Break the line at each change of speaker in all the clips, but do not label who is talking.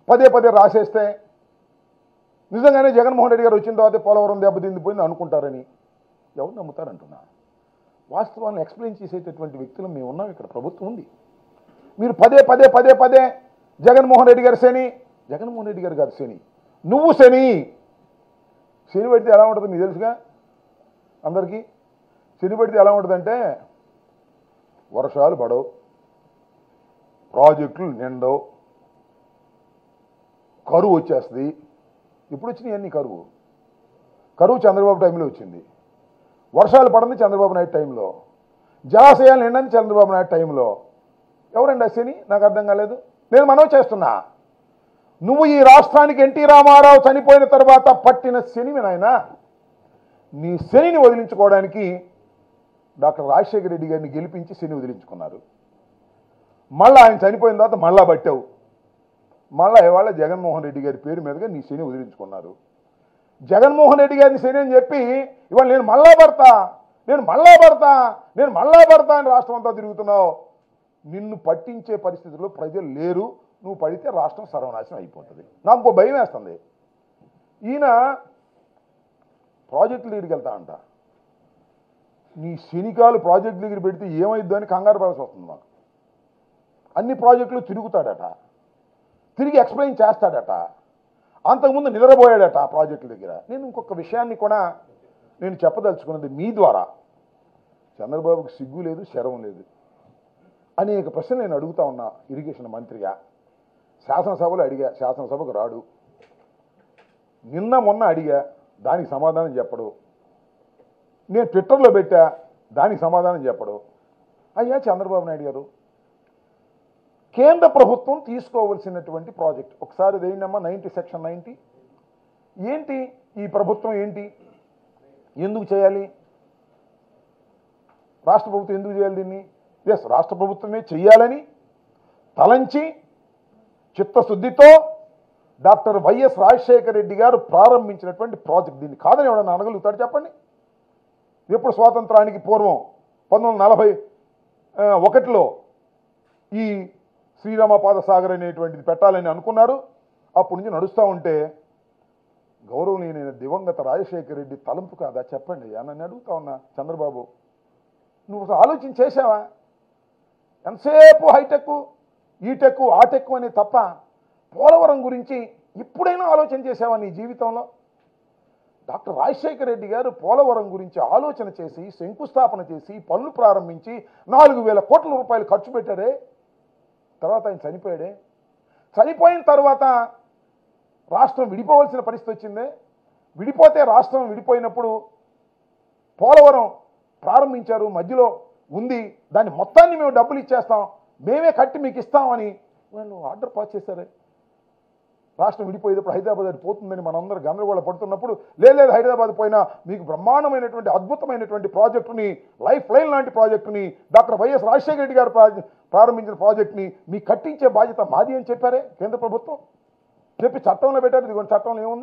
పదే పదే రాసేస్తే నిజంగానే జగన్మోహన్ రెడ్డి గారు వచ్చిన తర్వాత పోలవరం దెబ్బతిందిపోయింది అనుకుంటారని ఎవరు నమ్ముతారంటున్నా వాస్తవాన్ని ఎక్స్ప్లెయిన్ చేసేటటువంటి వ్యక్తులు మేము ఉన్నాం ఇక్కడ ప్రభుత్వం ఉంది మీరు పదే పదే పదే పదే జగన్మోహన్ రెడ్డి గారి శని జగన్మోహన్ రెడ్డి గారు కాదు శని నువ్వు శని శని పెడితే ఎలా ఉంటుంది మీకు తెలుసుగా అందరికీ శని పెడితే ఎలా ఉంటుందంటే వర్షాలు పడవు ప్రాజెక్టులు నిండవు కరువు వచ్చేస్తుంది ఇప్పుడు వచ్చినాయి అన్ని కరువు కరువు చంద్రబాబు టైంలో వచ్చింది వర్షాలు పడింది చంద్రబాబు నాయుడు టైంలో జలాశయాలు నిండింది చంద్రబాబు నాయుడు టైంలో ఎవరండి ఆ శని నాకు అర్థం కాలేదు నేను మనవి చేస్తున్నా నువ్వు ఈ రాష్ట్రానికి ఎన్టీ రామారావు చనిపోయిన తర్వాత పట్టిన శనివి నాయన నీ శనిని వదిలించుకోవడానికి డాక్టర్ రాజశేఖర రెడ్డి గారిని గెలిపించి శని వదిలించుకున్నారు మళ్ళీ ఆయన చనిపోయిన తర్వాత మళ్ళా పట్టావు మళ్ళా ఇవాళ జగన్మోహన్ రెడ్డి గారి పేరు మీదుగా నీ శని వదిలించుకున్నారు జగన్మోహన్ రెడ్డి గారిని శని అని చెప్పి ఇవాళ నేను మళ్ళా పడతా నేను మళ్ళా పడతా నేను మళ్ళా పడతా అని రాష్ట్రం అంతా తిరుగుతున్నావు నిన్ను పట్టించే పరిస్థితుల్లో ప్రజలు లేరు నువ్వు పడితే రాష్ట్రం సర్వనాశనం అయిపోతుంది నాకు ఇంకో భయం వేస్తుంది ఈయన ప్రాజెక్టుల దగ్గరికి వెళ్తా అంట నీ శనికాలు ప్రాజెక్ట్ దగ్గర పెడితే ఏమైద్దో అని కంగారు పడాల్సి వస్తుంది మాకు అన్ని ప్రాజెక్టులు తిరుగుతాడట తిరిగి ఎక్స్ప్లెయిన్ చేస్తాడట అంతకుముందు నిద్రపోయాడట ఆ ప్రాజెక్టుల దగ్గర నేను ఇంకొక విషయాన్ని కూడా నేను చెప్పదలుచుకున్నది మీ ద్వారా చంద్రబాబుకి సిగ్గు లేదు శరం లేదు అనేక ప్రశ్నలు నేను అడుగుతా ఉన్నా ఇరిగేషన్ మంత్రిగా శాసనసభలో అడిగా శాసనసభకు రాడు నిన్న మొన్న అడిగా దానికి సమాధానం చెప్పడు నేను ట్విట్టర్లో పెట్టా దానికి సమాధానం చెప్పడు అయ్యా చంద్రబాబు నాయుడు గారు కేంద్ర ప్రభుత్వం తీసుకోవలసినటువంటి ప్రాజెక్ట్ ఒకసారి దేనిమ్మా నైంటీ సెక్షన్ నైంటీ ఏంటి ఈ ప్రభుత్వం ఏంటి ఎందుకు చేయాలి రాష్ట్ర ప్రభుత్వం ఎందుకు చేయాలి దీన్ని ఎస్ రాష్ట్ర ప్రభుత్వమే చెయ్యాలని తలంచి చిత్తశుద్ధితో డాక్టర్ వైఎస్ రాజశేఖర రెడ్డి గారు ప్రారంభించినటువంటి ప్రాజెక్ట్ దీన్ని కాదని ఎవడన్నా అనగలుగుతాడు చెప్పండి ఎప్పుడు స్వాతంత్రానికి పూర్వం పంతొమ్మిది వందల నలభై ఆ, ఒకటిలో ఈ శ్రీరామ పాదసాగర్ అనేటువంటిది పెట్టాలని అనుకున్నారు అప్పటి నుంచి నడుస్తూ ఉంటే గౌరవనీయమైన దివంగత రాజశేఖర రెడ్డి తలంపు కాదా చెప్పండి అయ్యా నన్ను అడుగుతా ఉన్నా చంద్రబాబు నువ్వు అసలు ఆలోచన చేసావా ఎంతసేపు హైటెక్ ఈటెక్ ఆ టెక్ అని తప్ప పోలవరం గురించి ఇప్పుడైనా ఆలోచన చేసావా నీ జీవితంలో డాక్టర్ రాజశేఖర రెడ్డి గారు పోలవరం గురించి ఆలోచన చేసి శంకుస్థాపన చేసి పనులు ప్రారంభించి నాలుగు వేల కోట్ల రూపాయలు ఖర్చు పెట్టాడే తర్వాత ఆయన చనిపోయాడే చనిపోయిన తర్వాత రాష్ట్రం విడిపోవలసిన పరిస్థితి వచ్చిందే విడిపోతే రాష్ట్రం విడిపోయినప్పుడు పోలవరం ప్రారంభించారు మధ్యలో ఉంది దాన్ని మొత్తాన్ని మేము డబ్బులు ఇచ్చేస్తాం మేమే కట్టి మీకు ఇస్తామని వాళ్ళు ఆర్డర్ పాస్ చేశారే రాష్ట్రం విడిపోయేటప్పుడు హైదరాబాద్ అది పోతుందని మనందరూ గందరగోళ పడుతున్నప్పుడు లేదు లేదు హైదరాబాద్ పోయినా మీకు బ్రహ్మాండమైనటువంటి అద్భుతమైనటువంటి ప్రాజెక్టుని లైఫ్ లైన్ లాంటి ప్రాజెక్టుని డాక్టర్ వైఎస్ రాజశేఖర రెడ్డి గారు ప్రాజె- ప్రారంభించిన ప్రాజెక్ట్ని మీకు కట్టించే బాధ్యత మాది అని చెప్పారే కేంద్ర ప్రభుత్వం చెప్పి చట్టంలో పెట్టారు ఇదిగోండి చట్టంలో ఏముంది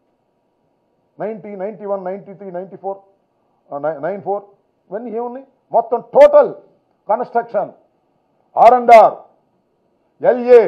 ninety ninety one ninety three ninety four nine four ఇవన్నీ ఏమున్నాయి మొత్తం total construction R and R LA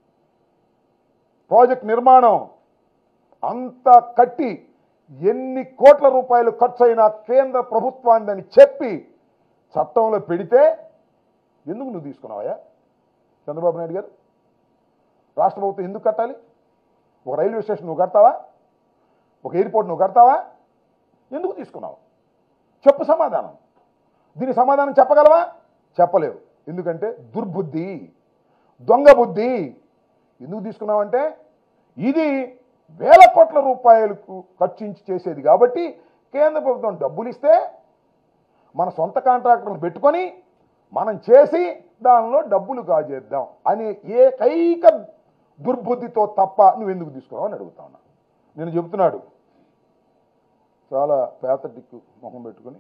project నిర్మాణం అంతా కట్టి ఎన్ని కోట్ల రూపాయలు ఖర్చు అయినా కేంద్ర ప్రభుత్వాన్ని చెప్పి చట్టంలో పెడితే ఎందుకు నువ్వు తీసుకున్నావా చంద్రబాబు నాయుడు గారు రాష్ట్ర ప్రభుత్వం ఎందుకు కట్టాలి ఒక రైల్వే స్టేషన్ నువ్వు కడతావా ఒక ఎయిర్పోర్ట్ నువ్వు కడతావా ఎందుకు తీసుకున్నావు చెప్పు సమాధానం దీని సమాధానం చెప్పగలవా చెప్పలేవు ఎందుకంటే దుర్బుద్ధి దొంగ బుద్ధి ఎందుకు తీసుకున్నావంటే ఇది వేల కోట్ల రూపాయలకు ఖర్చించి చేసేది కాబట్టి కేంద్ర ప్రభుత్వం డబ్బులు ఇస్తే మన సొంత కాంట్రాక్టర్లను పెట్టుకొని మనం చేసి దానిలో డబ్బులు కాజేద్దాం అనే ఏకైక దుర్బుద్ధితో తప్ప నువ్వు ఎందుకు తీసుకున్నావు అని అడుగుతా ఉన్నా నేను చెబుతున్నాడు చాలా పేతటిక్కు మొహం పెట్టుకొని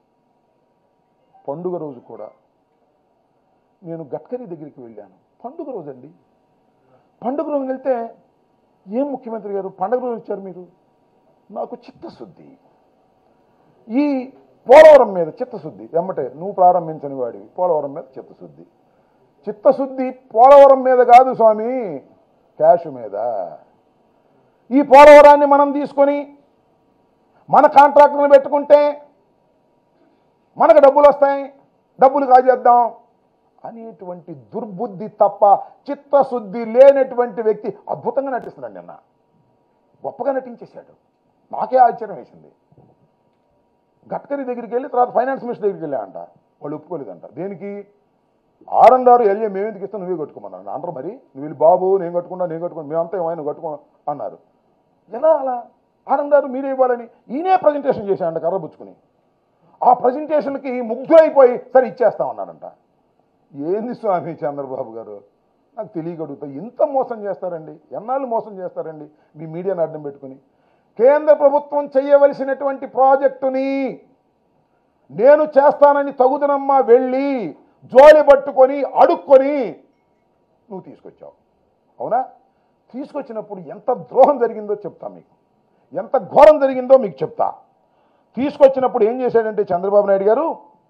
పండుగ రోజు కూడా నేను గడ్కరీ దగ్గరికి వెళ్ళాను పండుగ రోజు అండి పండుగ రోజు వెళ్తే ఏం ముఖ్యమంత్రి గారు పండుగ రోజు వచ్చారు మీరు నాకు చిత్తశుద్ధి ఈ పోలవరం మీద చిత్తశుద్ధి ఎమ్మటే నువ్వు ప్రారంభించని వాడివి పోలవరం మీద చిత్తశుద్ధి చిత్తశుద్ధి పోలవరం మీద కాదు స్వామి క్యాష్ మీద ఈ పోలవరాన్ని మనం తీసుకొని మన కాంట్రాక్టర్ని పెట్టుకుంటే మనకు డబ్బులు వస్తాయి డబ్బులు కాజేద్దాం అనేటువంటి దుర్బుద్ధి తప్ప చిత్తశుద్ధి లేనటువంటి వ్యక్తి అద్భుతంగా నటిస్తున్నాడు నిన్న గొప్పగా నటించేశాడు నాకే ఆశ్చర్యం వేసింది గడ్కరీ దగ్గరికి వెళ్ళి తర్వాత ఫైనాన్స్ మినిస్టర్ దగ్గరికి వెళ్ళాడంట వాళ్ళు ఒప్పుకోలేదంట దేనికి ఆరండారు ఎల్ఏ మేము ఎందుకు ఇస్తాం నువ్వే కట్టుకోమన్నారు అంటారు మరి నువ్వు వెళ్ళి బాబు నేను కట్టుకున్నా నేను కట్టుకున్నా మేమంతా ఏమైనా కట్టుకో అన్నారు ఎలా అలా ఆనందారు మీరే ఇవ్వాలని ఈయనే ప్రజెంటేషన్ చేశాడంట కర్రబుచ్చుకుని ఆ ప్రజెంటేషన్కి ముగ్ధులైపోయి సరే ఇచ్చేస్తామన్నారంట ఏంది స్వామి చంద్రబాబు గారు నాకు తెలియగడుగుతా ఇంత మోసం చేస్తారండి ఎన్నాళ్ళు మోసం చేస్తారండి మీ మీడియాను అడ్డం పెట్టుకుని కేంద్ర ప్రభుత్వం చేయవలసినటువంటి ప్రాజెక్టుని నేను చేస్తానని తగుదనమ్మా వెళ్ళి జోలి పట్టుకొని అడుక్కొని నువ్వు తీసుకొచ్చావు అవునా తీసుకొచ్చినప్పుడు ఎంత ద్రోహం జరిగిందో చెప్తా మీకు ఎంత ఘోరం జరిగిందో మీకు చెప్తా తీసుకొచ్చినప్పుడు ఏం చేశాడంటే చంద్రబాబు నాయుడు గారు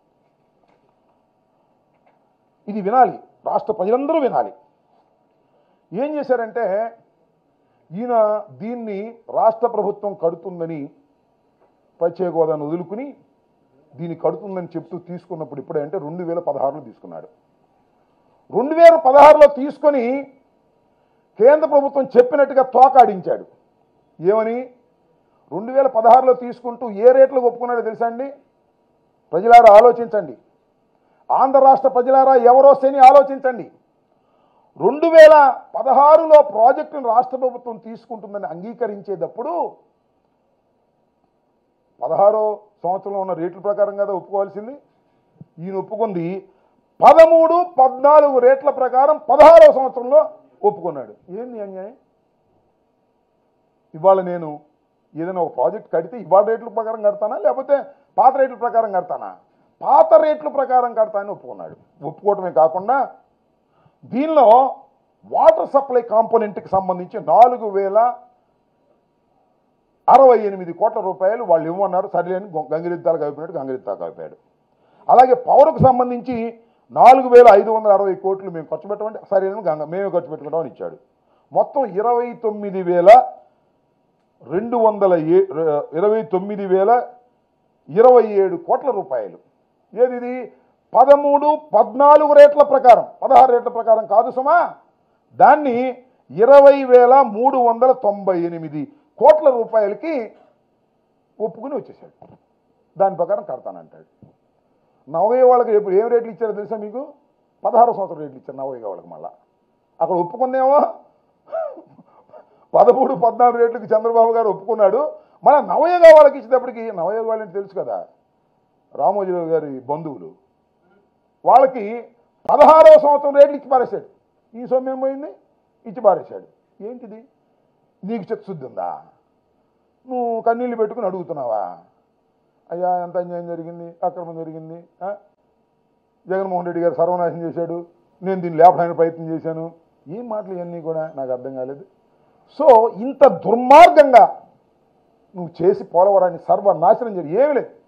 ఇది వినాలి రాష్ట్ర ప్రజలందరూ వినాలి ఏం చేశారంటే ఈయన దీన్ని రాష్ట్ర ప్రభుత్వం కడుతుందని ప్రత్యేక హోదాను వదులుకుని దీన్ని కడుతుందని చెప్తూ తీసుకున్నప్పుడు ఇప్పుడే అంటే రెండు వేల పదహారులో తీసుకున్నాడు రెండు వేల పదహారులో తీసుకొని కేంద్ర ప్రభుత్వం చెప్పినట్టుగా తోకాడించాడు ఏమని రెండు వేల పదహారులో తీసుకుంటూ ఏ రేట్లో ఒప్పుకున్నాడో తెలుసా అండి ప్రజలారా ఆలోచించండి ఆంధ్ర రాష్ట్ర ప్రజలారా ఎవరో శని ఆలోచించండి రెండు వేల పదహారులో ప్రాజెక్టును రాష్ట్ర ప్రభుత్వం తీసుకుంటుందని అంగీకరించేటప్పుడు పదహారో సంవత్సరంలో ఉన్న రేట్ల ప్రకారం కదా ఒప్పుకోవాల్సింది ఈయన ఒప్పుకుంది పదమూడు పద్నాలుగు రేట్ల ప్రకారం పదహారో సంవత్సరంలో ఒప్పుకున్నాడు ఏంది అన్యాయం ఇవాళ నేను ఏదైనా ఒక ప్రాజెక్ట్ కడితే ఇవాళ రేట్ల ప్రకారం కడతానా లేకపోతే పాత రేట్ల ప్రకారం కడతానా పాత రేట్ల ప్రకారం కడతా అని ఒప్పుకున్నాడు ఒప్పుకోవటమే కాకుండా దీనిలో వాటర్ సప్లై కాంపోనెంట్కి సంబంధించి నాలుగు వేల అరవై ఎనిమిది కోట్ల రూపాయలు వాళ్ళు ఇవ్వమన్నారు సరిలేని గంగిరెద్దాలకు అయిపోయినట్టు గంగిరెద్దాకు అయిపోయాడు అలాగే పవర్కు సంబంధించి నాలుగు వేల ఐదు వందల అరవై కోట్లు మేము ఖర్చు పెట్టమంటే సరైన గంగ మేమే ఖర్చు పెట్టుకుంటామని ఇచ్చాడు మొత్తం ఇరవై తొమ్మిది వేల రెండు వందల ఏ ఇరవై తొమ్మిది వేల ఇరవై ఏడు కోట్ల రూపాయలు ఏది ఇది పదమూడు పద్నాలుగు రేట్ల ప్రకారం పదహారు రేట్ల ప్రకారం కాదు సుమా దాన్ని ఇరవై వేల మూడు వందల తొంభై ఎనిమిది కోట్ల రూపాయలకి ఒప్పుకుని వచ్చేసాడు దాని ప్రకారం కడతానంటాడు నవయ్య వాళ్ళకి ఎప్పుడు ఏం రేట్లు ఇచ్చారో తెలుసా మీకు పదహారు సంవత్సరం రేట్లు ఇచ్చారు నవయ్య వాళ్ళకి మళ్ళా అక్కడ ఒప్పుకుందేమో పదమూడు పద్నాలుగు రేట్లకి చంద్రబాబు గారు ఒప్పుకున్నాడు మన నవయోగ వాళ్ళకి ఇచ్చేటప్పటికి నవయోగ వాళ్ళని తెలుసు కదా రామోజీరావు గారి బంధువులు వాళ్ళకి పదహారవ సంవత్సరం రేట్లు ఇచ్చి పారేశాడు ఈ సొమ్మేం పోయింది ఇచ్చి పారేశాడు ఏంటిది నీకు చిత్తశుద్ధి ఉందా నువ్వు కన్నీళ్ళు పెట్టుకుని అడుగుతున్నావా అయ్యా ఎంత అన్యాయం జరిగింది అక్రమం జరిగింది ఆ? జగన్మోహన్ రెడ్డి గారు సర్వనాశనం చేశాడు నేను దీన్ని లేపడానికి ప్రయత్నం చేశాను ఏం మాటలు ఇవన్నీ కూడా నాకు అర్థం కాలేదు సో ఇంత దుర్మార్గంగా నువ్వు చేసి పోలవరాన్ని సర్వనాశనం చేసి ఏమీ లేదు